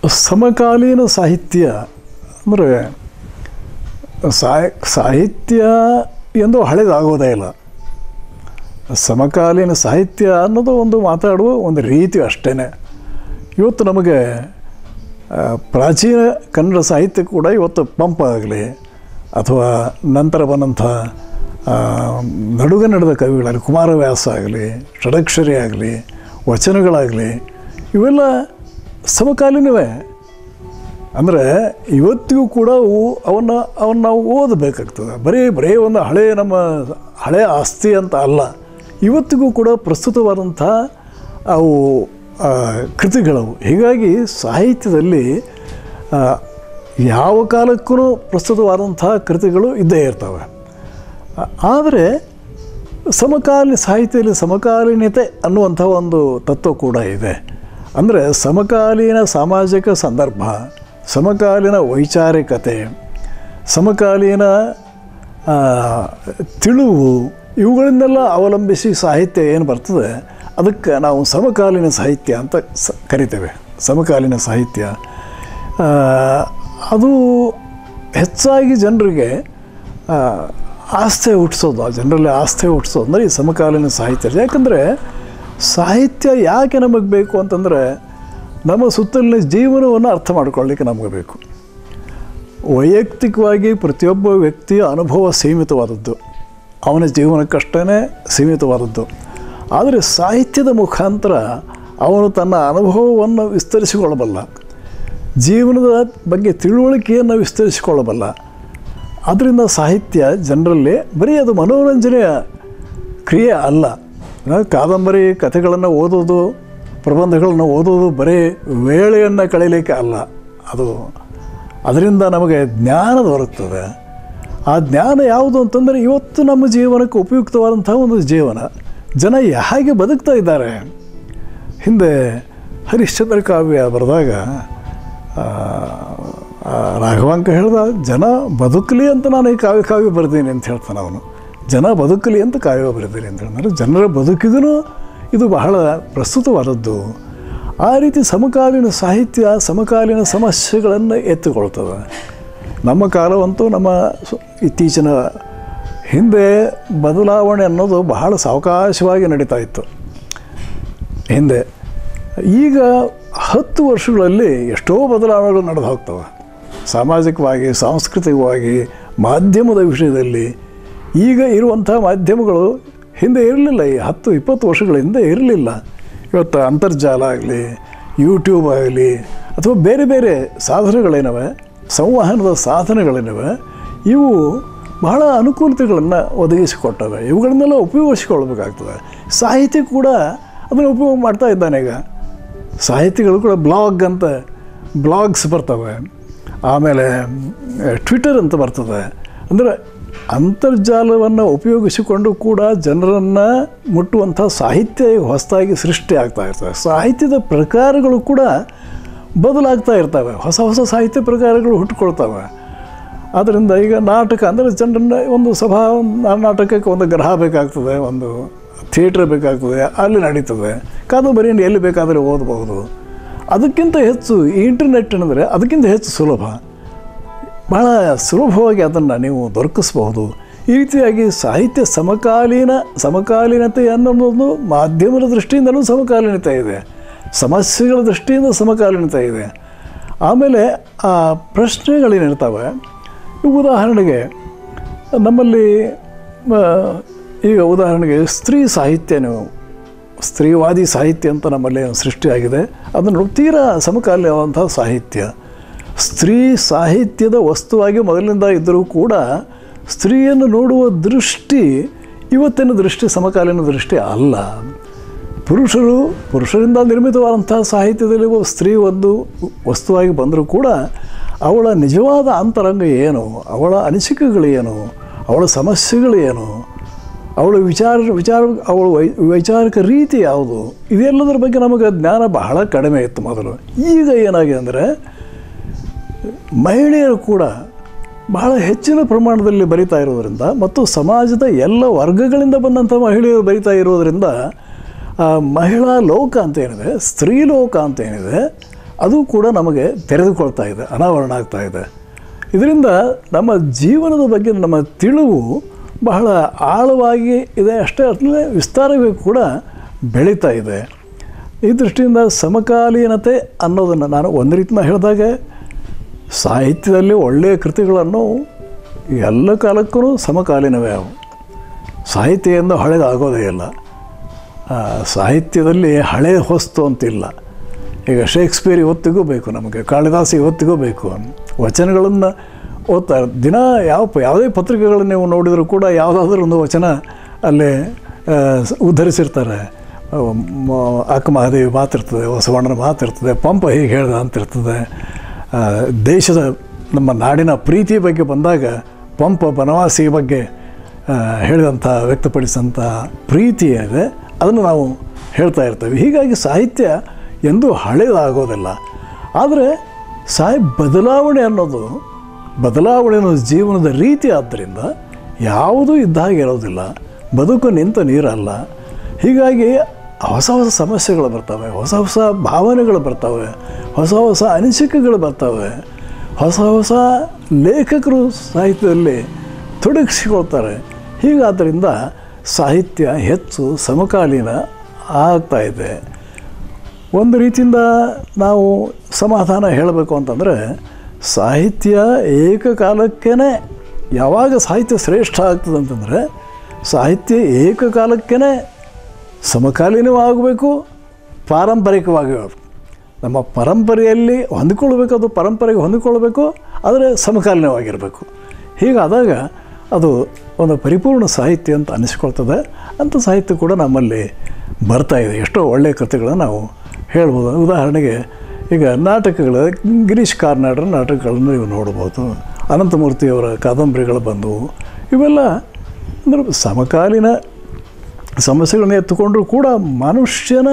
ಸಮಕಾಲೀನ ಸಾಹಿತ್ಯ ಅಂದರೆ ಸಾಹಿ ಸಾಹಿತ್ಯ ಎಂದು ಹಳೆದಾಗೋದೇ ಇಲ್ಲ ಸಮಕಾಲೀನ ಸಾಹಿತ್ಯ ಅನ್ನೋದು ಒಂದು ಮಾತಾಡುವ ಒಂದು ರೀತಿ ಅಷ್ಟೇ ಇವತ್ತು ನಮಗೆ ಆ, ಪ್ರಾಚೀನ ಕನ್ನಡ ಸಾಹಿತ್ಯ ಕೂಡ ಇವತ್ತು ಪಂಪ್ ಆಗಲಿ ಅಥವಾ ನಂತರ ಬಂದಂಥ ಆ, ನಡುಗನ್ನಡದ ಕವಿಗಳಾಗಲಿ ಕುಮಾರವ್ಯಾಸ ಆಗಲಿ ಷಡಕ್ಷರಿ ಆಗಲಿ ವಚನಗಳಾಗಲಿ ಇವೆಲ್ಲ ಸಮಕಾಲೀನವೇ ಅಂದರೆ ಇವತ್ತಿಗೂ ಕೂಡ ಅವು ಅವನ್ನ ಅವನ್ನ ನಾವು ಓದಬೇಕಾಗ್ತದೆ ಬರೀ ಬರೀ ಒಂದು ಹಳೆಯ ನಮ್ಮ ಹಳೆಯ ಆಸ್ತಿ ಅಂತ ಅಲ್ಲ ಇವತ್ತಿಗೂ ಕೂಡ ಪ್ರಸ್ತುತವಾದಂಥ ಅವು ಆ, ಕೃತಿಗಳವು ಹೀಗಾಗಿ ಸಾಹಿತ್ಯದಲ್ಲಿ ಆ, ಯಾವ ಕಾಲಕ್ಕೂ ಪ್ರಸ್ತುತವಾದಂಥ ಕೃತಿಗಳು ಇದ್ದೇ ಇರ್ತವೆ ಆ- ಆದರೆ ಸಮಕಾಲೀನ ಸಾಹಿತ್ಯದಲ್ಲಿ ಸಮಕಾಲೀನತೆ ಅನ್ನುವಂಥ ಒಂದು ತತ್ವ ಕೂಡ ಇದೆ ಅಂದರೆ ಸಮಕಾಲೀನ ಸಾಮಾಜಿಕ ಸಂದರ್ಭ ಸಮಕಾಲೀನ ವೈಚಾರಿಕತೆ ಸಮಕಾಲೀನ ಆ, ತಿಳಿವು ಇವುಗಳನ್ನೆಲ್ಲ ಅವಲಂಬಿಸಿ ಸಾಹಿತ್ಯ ಏನು ಬರ್ತದೆ ಅದಕ್ಕೆ ನಾವು ಸಮಕಾಲೀನ ಸಾಹಿತ್ಯ ಅಂತ ಸ ಕರಿತೇವೆ ಸಮಕಾಲೀನ ಸಾಹಿತ್ಯ ಆ, ಅದು ಹೆಚ್ಚಾಗಿ ಜನರಿಗೆ ಆ, ಆಸ್ಥೆ ಹುಟ್ಟಿಸೋದು ಆ ಜನರಲ್ಲಿ ಆಸ್ಥೆ ಹುಟ್ಟಿಸೋದು ಅಂದರೆ ಈ ಸಮಕಾಲೀನ ಸಾಹಿತ್ಯ ಯಾಕಂದರೆ ಸಾಹಿತ್ಯ ಯಾಕೆ ನಮಗೆ ಬೇಕು ಅಂತಂದರೆ ನಮ್ಮ ಸುತ್ತಲಿನ ಜೀವನವನ್ನು ಅರ್ಥ ಮಾಡ್ಕೊಳ್ಳಿಕ್ಕೆ ನಮಗೆ ಬೇಕು ವೈಯಕ್ತಿಕವಾಗಿ ಪ್ರತಿಯೊಬ್ಬ ವ್ಯಕ್ತಿಯ ಅನುಭವ ಸೀಮಿತವಾದದ್ದು ಅವನ ಜೀವನಕ್ಕಷ್ಟೇ ಸೀಮಿತವಾದದ್ದು ಆದರೆ ಸಾಹಿತ್ಯದ ಮುಖಾಂತರ ಅವನು ತನ್ನ ಅನುಭವವನ್ನು ವಿಸ್ತರಿಸಿಕೊಳ್ಳಬಲ್ಲ ಜೀವನದ ಬಗ್ಗೆ ತಿಳುವಳಿಕೆಯನ್ನು ವಿಸ್ತರಿಸಿಕೊಳ್ಳಬಲ್ಲ ಆದ್ದರಿಂದ ಸಾಹಿತ್ಯ ಜನರಲ್ಲಿ ಬರೀ ಅದು ಮನೋರಂಜನೆಯ ಕ್ರಿಯೆ ಅಲ್ಲ ಆ, ಕಾದಂಬರಿ ಕಥೆಗಳನ್ನು ಓದೋದು ಪ್ರಬಂಧಗಳನ್ನು ಓದೋದು ಬರೀ ವೇಳೆಯನ್ನು ಕಳೀಲಿಕ್ಕೆ ಅಲ್ಲ ಅದು ಅದರಿಂದ ನಮಗೆ ಜ್ಞಾನ ದೊರಕ್ತದೆ ಆ ಜ್ಞಾನ ಯಾವುದು ಅಂತಂದರೆ ಇವತ್ತು ನಮ್ಮ ಜೀವನಕ್ಕೆ ಉಪಯುಕ್ತವಾದಂಥ ಒಂದು ಜೀವನ ಜನ ಹೇಗೆ ಬದುಕ್ತಾ ಇದ್ದಾರೆ ಹಿಂದೆ ಹರಿಶ್ಚಂದ್ರ ಕಾವ್ಯ ಬರೆದಾಗ ಆ, ಆ, ರಾಘವಾಂಕ ಹೇಳ್ದ ಜನ ಬದುಕಲಿ ಅಂತ ನಾನು ಈ ಕಾವ್ಯ ಕಾವ್ಯ ಬರ್ತೀನಿ ಅಂತ ಹೇಳ್ತಾನೆ ಅವನು ಜನ ಬದುಕಲಿ ಅಂತ ಕಾವ್ಯ ಬರೆದೀನಿ ಅಂತ ಹೇಳಿದ್ರೆ ಜನರ ಬದುಕಿಗೂ ಇದು ಬಹಳ ಪ್ರಸ್ತುತವಾದದ್ದು ಆ ರೀತಿ ಸಮಕಾಲೀನ ಸಾಹಿತ್ಯ ಸಮಕಾಲೀನ ಸಮಸ್ಯೆಗಳನ್ನು ಎತ್ತಿಕೊಳ್ತದೆ ನಮ್ಮ ಕಾಲವಂತೂ ನಮ್ಮ ಸು- ಇತ್ತೀಚಿನ ಹಿಂದೆ ಬದಲಾವಣೆ ಅನ್ನೋದು ಬಹಳ ಸಾವಕಾಶವಾಗಿ ನಡೀತಾ ಇತ್ತು ಹಿಂದೆ ಈಗ ಹತ್ತು ವರ್ಷಗಳಲ್ಲಿ ಎಷ್ಟೋ ಬದಲಾವಣೆಗಳು ನಡೆದು ಹೋಗ್ತವೆ ಸಾಮಾಜಿಕವಾಗಿ ಸಾಂಸ್ಕೃತಿಕವಾಗಿ ಮಾಧ್ಯಮದ ವಿಷಯದಲ್ಲಿ ಈಗ ಇರುವಂಥ ಮಾಧ್ಯಮಗಳು ಹಿಂದೆ ಇರಲಿಲ್ಲ ಈ ಹತ್ತು ಇಪ್ಪತ್ತು ವರ್ಷಗಳ ಹಿಂದೆ ಇರಲಿಲ್ಲ ಇವತ್ತು ಅಂತರ್ಜಾಲ ಆಗಲಿ ಯೂಟ್ಯೂಬ್ ಆಗಲಿ ಅಥವಾ ಬೇರೆ ಬೇರೆ ಸಾಧನಗಳೇನವೆ ಸಂವಹನದ ಸಾಧನಗಳೇನವೆ ಇವು ಬಹಳ ಅನುಕೂಲತೆಗಳನ್ನು ಒದಗಿಸಿಕೊಟ್ಟವೆ ಇವುಗಳನ್ನೆಲ್ಲ ಉಪಯೋಗಿಸಿಕೊಳ್ಬೇಕಾಗ್ತದೆ ಸಾಹಿತ್ಯ ಕೂಡ ಅದನ್ನು ಉಪಯೋಗ ಮಾಡ್ತಾ ಇದ್ದಾನೆ ಈಗ ಸಾಹಿತಿಗಳು ಕೂಡ ಬ್ಲಾಗ್ ಅಂತ ಬ್ಲಾಗ್ಸ್ ಬರ್ತವೆ ಆಮೇಲೆ ಟ್ವಿಟರ್ ಅಂತ ಬರ್ತದೆ ಅಂದರೆ ಅಂತರ್ಜಾಲವನ್ನು ಉಪಯೋಗಿಸಿಕೊಂಡು ಕೂಡ ಜನರನ್ನು ಮುಟ್ಟುವಂಥ ಸಾಹಿತ್ಯ ಈಗ ಹೊಸದಾಗಿ ಸೃಷ್ಟಿ ಆಗ್ತಾ ಇರ್ತವೆ ಸಾಹಿತ್ಯದ ಪ್ರಕಾರಗಳು ಕೂಡ ಬದಲಾಗ್ತಾ ಇರ್ತವೆ ಹೊಸ ಹೊಸ ಸಾಹಿತ್ಯ ಪ್ರಕಾರಗಳು ಹುಟ್ಟುಕೊಳ್ತವೆ ಆದ್ದರಿಂದ ಈಗ ನಾಟಕ ಅಂದರೆ ಜನರನ್ನ ಒಂದು ಸಭಾ ನಾಟಕಕ್ಕೆ ಒಂದು ಗ್ರಹ ಬೇಕಾಗ್ತದೆ ಒಂದು ಥಿಯೇಟ್ರ್ ಬೇಕಾಗ್ತದೆ ಅಲ್ಲಿ ನಡೀತದೆ ಕಾದಂಬರಿಯನ್ನು ಎಲ್ಲಿ ಬೇಕಾದರೆ ಓದಬಹುದು ಅದಕ್ಕಿಂತ ಹೆಚ್ಚು ಈ ಇಂಟರ್ನೆಟ್ ಅಂದರೆ ಅದಕ್ಕಿಂತ ಹೆಚ್ಚು ಸುಲಭ ಬಹಳ ಸುಲಭವಾಗಿ ಅದನ್ನು ನೀವು ದೊರಕಿಸಬಹುದು ಈ ರೀತಿಯಾಗಿ ಸಾಹಿತ್ಯ ಸಮಕಾಲೀನ ಸಮಕಾಲೀನತೆ ಅನ್ನೋದು ಮಾಧ್ಯಮದ ದೃಷ್ಟಿಯಿಂದಲೂ ಸಮಕಾಲೀನತೆ ಇದೆ ಸಮಸ್ಯೆಗಳ ದೃಷ್ಟಿಯಿಂದ ಸಮಕಾಲೀನತೆ ಇದೆ ಆಮೇಲೆ ಆ ಪ್ರಶ್ನೆಗಳೇನಿರ್ತವೆ ಈಗ ಉದಾಹರಣೆಗೆ ನಮ್ಮಲ್ಲಿ ಆ, ಈಗ ಉದಾಹರಣೆಗೆ ಸ್ತ್ರೀ ಸಾಹಿತ್ಯ ನೀವು ಸ್ತ್ರೀವಾದಿ ಸಾಹಿತ್ಯ ಅಂತ ನಮ್ಮಲ್ಲಿ ಸೃಷ್ಟಿಯಾಗಿದೆ ಅದನ್ನು ತೀರಾ ಸಮಕಾಲೀನವಾದಂಥ ಸಾಹಿತ್ಯ ಸ್ತ್ರೀ ಸಾಹಿತ್ಯದ ವಸ್ತುವಾಗಿ ಮೊದಲಿನಿಂದ ಇದ್ದರೂ ಕೂಡ ಸ್ತ್ರೀಯನ್ನು ನೋಡುವ ದೃಷ್ಟಿ ಇವತ್ತಿನ ದೃಷ್ಟಿ ಸಮಕಾಲೀನ ದೃಷ್ಟಿ ಅಲ್ಲ ಪುರುಷರು ಪುರುಷರಿಂದ ನಿರ್ಮಿತವಾದಂಥ ಸಾಹಿತ್ಯದಲ್ಲಿ ಒಬ್ಬ ಸ್ತ್ರೀ ಒಂದು ವಸ್ತುವಾಗಿ ಬಂದರೂ ಕೂಡ ಅವಳ ನಿಜವಾದ ಅಂತರಂಗ ಏನು ಅವಳ ಅನಿಸಿಕೆಗಳು ಏನು ಅವಳ ಸಮಸ್ಯೆಗಳು ಏನು ಅವಳ ವಿಚಾರ ವಿಚಾರ ಅವಳ ವೈ ವೈಚಾರಿಕ ರೀತಿ ಯಾವುದು ಇದೆಲ್ಲದರ ಬಗ್ಗೆ ನಮಗೆ ಜ್ಞಾನ ಬಹಳ ಕಡಿಮೆ ಇತ್ತು ಮೊದಲು ಈಗ ಏನಾಗಿದೆ ಅಂದರೆ ಮಹಿಳೆಯರು ಕೂಡ ಬಹಳ ಹೆಚ್ಚಿನ ಪ್ರಮಾಣದಲ್ಲಿ ಬರಿತಾ ಇರೋದರಿಂದ ಮತ್ತು ಸಮಾಜದ ಎಲ್ಲ ವರ್ಗಗಳಿಂದ ಬಂದಂಥ ಮಹಿಳೆಯರು ಬರಿತಾ ಇರೋದರಿಂದ ಆ ಮಹಿಳಾ ಲೋಕ ಅಂತ ಏನಿದೆ ಸ್ತ್ರೀ ಲೋಕ ಅಂತ ಏನಿದೆ ಅದು ಕೂಡ ನಮಗೆ ತೆರೆದುಕೊಳ್ತಾ ಇದೆ ಅನಾವರಣ ಆಗ್ತಾ ಇದೆ ಇದರಿಂದ ನಮ್ಮ ಜೀವನದ ಬಗ್ಗೆ ನಮ್ಮ ತಿಳಿವು ಬಹಳ ಆಳವಾಗಿ ಇದೆ ಅಷ್ಟೇ ಅಷ್ಟೇ ವಿಸ್ತಾರವಾಗಿ ಕೂಡ ಬೆಳೀತಾ ಇದೆ ಈ ದೃಷ್ಟಿಯಿಂದ ಸಮಕಾಲೀನತೆ ಅನ್ನೋದನ್ನು ನಾನು ಒಂದು ರೀತಿನ ಹೇಳಿದಾಗ ಸಾಹಿತ್ಯದಲ್ಲಿ ಒಳ್ಳೆಯ ಕೃತಿಗಳನ್ನು ಎಲ್ಲ ಕಾಲಕ್ಕೂ ಸಮಕಾಲೀನವೇ ಅವು ಸಾಹಿತ್ಯದಿಂದ ಹಳೆದಾಗೋದೇ ಇಲ್ಲ ಆ, ಸಾಹಿತ್ಯದಲ್ಲಿ ಹಳೆ ಹೊಸ್ತು ಅಂತಿಲ್ಲ ಈಗ ಶೇಕ್ಸ್ಪಿಯರ್ ಇವತ್ತಿಗೂ ಬೇಕು ನಮಗೆ ಕಾಳಿದಾಸ ಇವತ್ತಿಗೂ ಬೇಕು ವಚನಗಳನ್ನು ಓದ್ತಾ ದಿನ ಯಾವ ಪ- ಯಾವುದೇ ಪತ್ರಿಕೆಗಳನ್ನು ನೀವು ನೋಡಿದರೂ ಕೂಡ ಯಾವುದಾದ್ರೂ ಒಂದು ವಚನ ಅಲ್ಲಿ ಆ, ಸ- ಉದ್ಧರಿಸಿರ್ತಾರೆ ಆ, ಮ- ಅಕ್ಕ ಮಹಾದೇವಿ ಮಾತಿರ್ತದೆ ಬಸವಣ್ಣನ ಮಾತಿರ್ತದೆ ಪಂಪ ಹೀಗೆ ಹೇಳ್ದ ಅಂತಿರ್ತದೆ ಆ, ದೇಶದ ನಮ್ಮ ನಾಡಿನ ಪ್ರೀತಿ ಬಗ್ಗೆ ಬಂದಾಗ ಪಂಪ ಬನವಾಸಿ ಬಗ್ಗೆ ಆ, ಹೇಳಿದಂಥ ವ್ಯಕ್ತಪಡಿಸಿದಂಥ ಪ್ರೀತಿ ಇದೆ ಅದನ್ನು ನಾವು ಹೇಳ್ತಾ ಇರ್ತೇವೆ ಹೀಗಾಗಿ ಸಾಹಿತ್ಯ ಎಂದೂ ಹಳೆಯದಾಗೋದಿಲ್ಲ ಆದರೆ ಸಾಹಿ ಬದಲಾವಣೆ ಅನ್ನೋದು ಬದಲಾವಣೆ ಅನ್ನೋದು ಜೀವನದ ರೀತಿ ಆದ್ದರಿಂದ ಯಾವುದೂ ಇದ್ದ ಹಾಗೆ ಇರೋದಿಲ್ಲ ಬದುಕು ನಿಂತ ನೀರಲ್ಲ ಹೀಗಾಗಿ ಹೊಸ ಹೊಸ ಸಮಸ್ಯೆಗಳು ಬರ್ತವೆ ಹೊಸ ಹೊಸ ಭಾವನೆಗಳು ಬರ್ತವೆ ಹೊಸ ಹೊಸ ಅನಿಸಿಕೆಗಳು ಬರ್ತವೆ ಹೊಸ ಹೊಸ ಲೇಖಕರು ಸಾಹಿತ್ಯದಲ್ಲಿ ತೊಡಗಿಸಿಕೊಳ್ತಾರೆ ಹೀಗಾದ್ದರಿಂದ ಸಾಹಿತ್ಯ ಹೆಚ್ಚು ಸಮಕಾಲೀನ ಆಗ್ತಾ ಇದೆ ಒಂದು ರೀತಿಯಿಂದ ನಾವು ಸಮಾಧಾನ ಹೇಳಬೇಕು ಅಂತಂದರೆ ಸಾಹಿತ್ಯ ಏಕಕಾಲಕ್ಕೇ ಯಾವಾಗ ಸಾಹಿತ್ಯ ಶ್ರೇಷ್ಠ ಆಗ್ತದೆ ಅಂತಂದರೆ ಸಾಹಿತ್ಯ ಏಕಕಾಲಕ್ಕೇ ಸಮಕಾಲೀನವೂ ಆಗಬೇಕು ಪಾರಂಪರಿಕವಾಗಿ ನಮ್ಮ ಪರಂಪರೆಯಲ್ಲಿ ಹೊಂದಿಕೊಳ್ಬೇಕು ಅದು ಪರಂಪರೆಗೆ ಹೊಂದಿಕೊಳ್ಬೇಕು ಆದರೆ ಸಮಕಾಲೀನವಾಗಿರಬೇಕು ಹೀಗಾದಾಗ ಅದು ಒಂದು ಪರಿಪೂರ್ಣ ಸಾಹಿತ್ಯ ಅಂತ ಅನಿಸ್ಕೊಳ್ತದೆ ಅಂಥ ಸಾಹಿತ್ಯ ಕೂಡ ನಮ್ಮಲ್ಲಿ ಬರ್ತಾ ಇದೆ ಎಷ್ಟೋ ಒಳ್ಳೆಯ ಕೃತಿಗಳನ್ನು ನಾವು ಹೇಳ್ಬೋದು ಉದಾಹರಣೆಗೆ ಈಗ ನಾಟಕಗಳ ಗಿರೀಶ್ ಕಾರ್ನಾಡರ ನಾಟಕಗಳನ್ನು ನೀವು ನೋಡ್ಬೋದು ಅನಂತಮೂರ್ತಿಯವರ ಕಾದಂಬರಿಗಳು ಬಂದವು ಇವೆಲ್ಲ ಅಂದ್ರೆ ಸಮಕಾಲೀನ ಸಮಸ್ಯೆಗಳನ್ನ ಎತ್ತುಕೊಂಡ್ರೂ ಕೂಡ ಮನುಷ್ಯನ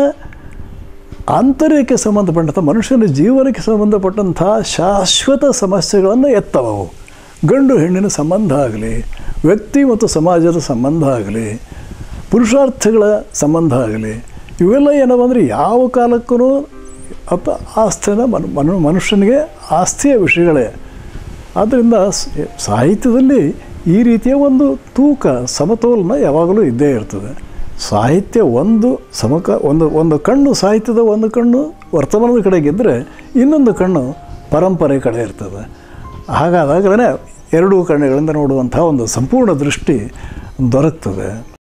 ಆಂತರ್ಯಕ್ಕೆ ಸಂಬಂಧಪಟ್ಟಂಥ ಮನುಷ್ಯನ ಜೀವನಕ್ಕೆ ಸಂಬಂಧಪಟ್ಟಂಥ ಶಾಶ್ವತ ಸಮಸ್ಯೆಗಳನ್ನು ಎತ್ತವವು ಗಂಡು ಹೆಣ್ಣಿನ ಸಂಬಂಧ ಆಗಲಿ ವ್ಯಕ್ತಿ ಮತ್ತು ಸಮಾಜದ ಸಂಬಂಧ ಆಗಲಿ ಪುರುಷಾರ್ಥಗಳ ಸಂಬಂಧ ಆಗಲಿ ಇವೆಲ್ಲ ಏನವಂದರೆ ಯಾವ ಕಾಲಕ್ಕೂ ಅಥ ಆಸ್ತಿನ ಮನು ಮನು ಮನುಷ್ಯನಿಗೆ ಆಸ್ತಿಯ ವಿಷಯಗಳೇ ಆದ್ದರಿಂದ ಸ- ಸಾಹಿತ್ಯದಲ್ಲಿ ಈ ರೀತಿಯ ಒಂದು ತೂಕ ಸಮತೋಲನ ಯಾವಾಗಲೂ ಇದ್ದೇ ಇರ್ತದೆ ಸಾಹಿತ್ಯ ಒಂದು ಸಮಕ ಒಂದು ಒಂದು ಕಣ್ಣು ಸಾಹಿತ್ಯದ ಒಂದು ಕಣ್ಣು ವರ್ತಮಾನದ ಕಡೆಗಿದ್ದರೆ ಇನ್ನೊಂದು ಕಣ್ಣು ಪರಂಪರೆ ಕಡೆ ಇರ್ತದೆ ಹಾಗಾದಾಗಲೇ ಎರಡೂ ಕಣ್ಣುಗಳಿಂದ ನೋಡುವಂಥ ಒಂದು ಸಂಪೂರ್ಣ ದೃಷ್ಟಿ ದೊರಕ್ತದೆ